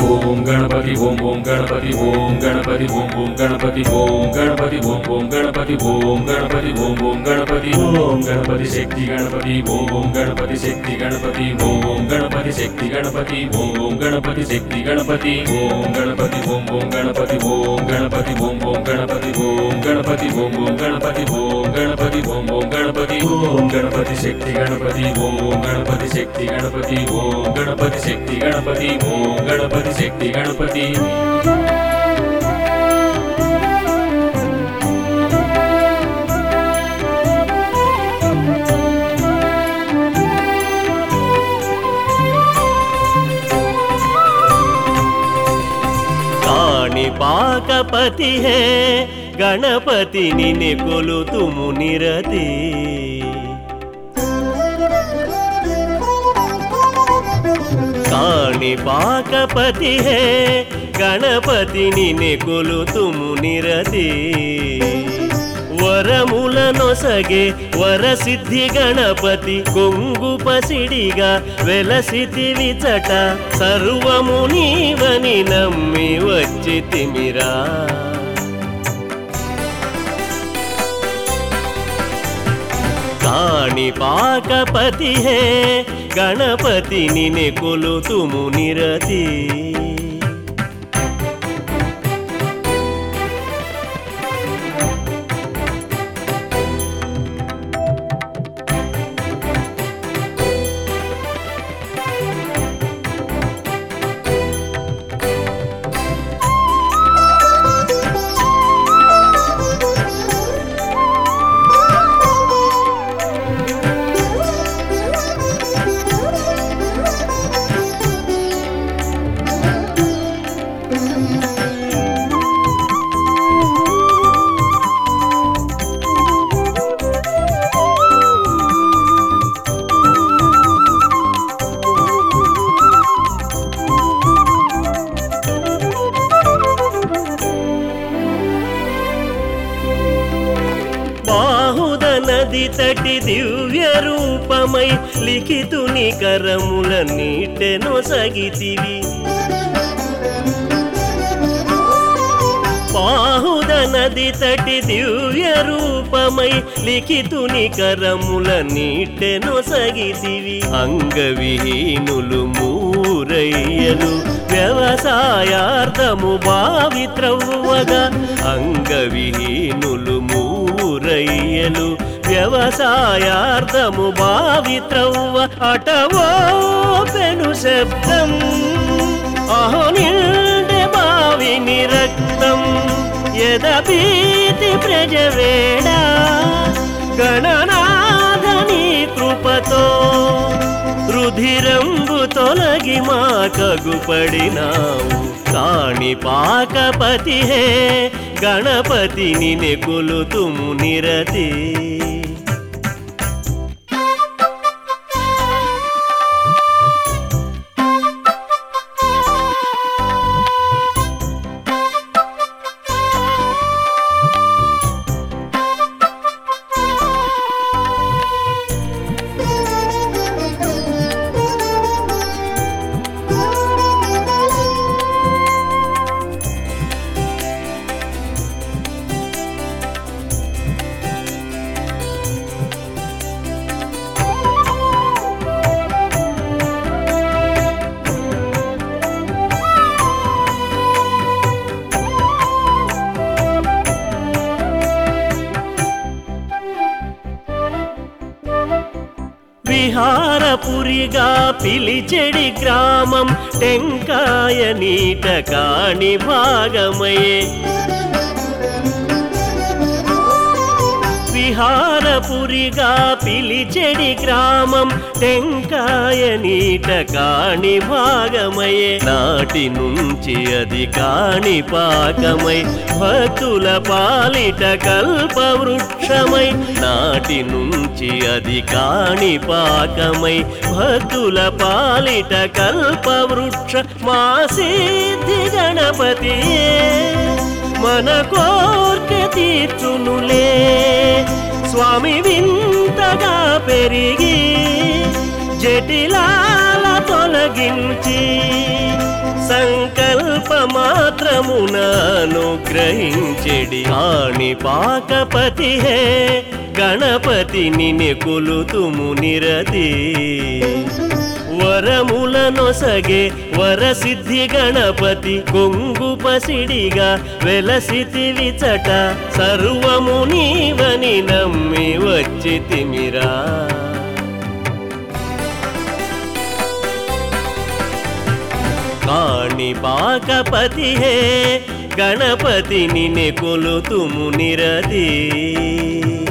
ఓం గణపతి ఓం ఓం గణపతి ఓం గణపతి ఓం ఓం గణపతి ఓం గణపతి ఓం ఓం గణపతి ఓం గణపతి ఓం ఓం గణపతి ఓం గణపతి శక్తి గణపతి ఓం గణపతి శక్తి గణపతి ఓం గణపతి శక్తి గణపతి ఓం గణపతి శక్తి గణపతి ఓం గణపతి ఓం ఓం గణపతి ఓం గణపతి ఓం ఓం గణపతి ఓం గణపతి ఓం ఓం గణపతి ఓం గణపతి ఓం ఓం గణపతి ఓం గణపతి శక్తి గణపతి ఓం గణపతి శక్తి గణపతి ఓం గణపతి శక్తి గణపతి ఓం గణపతి శక్తి గణపతి ಕಾಣಿಪಾಕಪತಿ ಹೇ ಗಣಪತಿ ನಿನೆ ಕೊಲುತು ಮುನಿರತಿ ಕಾಣಿಪಾಕಪತಿ ಹೇ ಗಣಪತಿ ನಿನೆ ಕೊಲುತು ಮುನಿರತಿ వరములనొసగే వరసిద్ధి గణపతి కొంగు పసిడిగా వెలసితి విచట సర్వము నీవని నమ్మి వచ్చి తిమిరా కాణిపాకపతి హే గణపతి నినే కొలుతుము నిరతి బాహుద నది తటి దివ్య రూపమై లిఖితుని కరముల నీటెనొసగితివి బాహుద నది తటి దివ్య రూపమై లిఖితుని కరముల నీటెనొసగితివి అంగవిహీనులు మూరయ్యలు వ్యవసాయార్థము బావి త్రవ్వగా అంగవిహీనులు మూరయ్యలు వ్యవసాయార్థము బావి త్రవ్వ అటవో పెను శబ్దం అహో నిండే బావిని రక్తం యదపీతి ప్రజవేడా గణనాథని కృపతో రుధిరంబు తొలగి మా కగుపడినావు కాణిపాకపతి హే గణపతి నినే కొలుతుము నిరతి విహారపురిగా పిలిచెడి గ్రామం టెంకాయ నీట కాణి భాగమయే విహారపురిగా పిలిచెడి గ్రామం టెంకాయ నీట కాణి భాగమయే నాటి నుంచి అది కాణి పాకమై భక్తుల పాలిట కల్ప వృక్షమై నాటి నుంచి అది కాణి పాకమై భక్తుల పాలిట కల్ప వృక్ష మా సిద్ధి గణపతియే మన కోర్కె తీర్చునులే స్వామి వింతగా పెరిగి జటిలాల తొలగించి సంకల్ప మాత్రమున అనుగ్రహించెడి కాణి పాకపతి హే గణపతి నిని కొలుతుము నిరతి వరములనొసగే వరసిద్ధి గణపతి కొంగు పసిడిగా వెలసితి విచట సర్వము నీవని నమ్మి వచ్చి తిమిరా కాణి పాకపతి హే గణపతి నినే కొలుతుము నిరది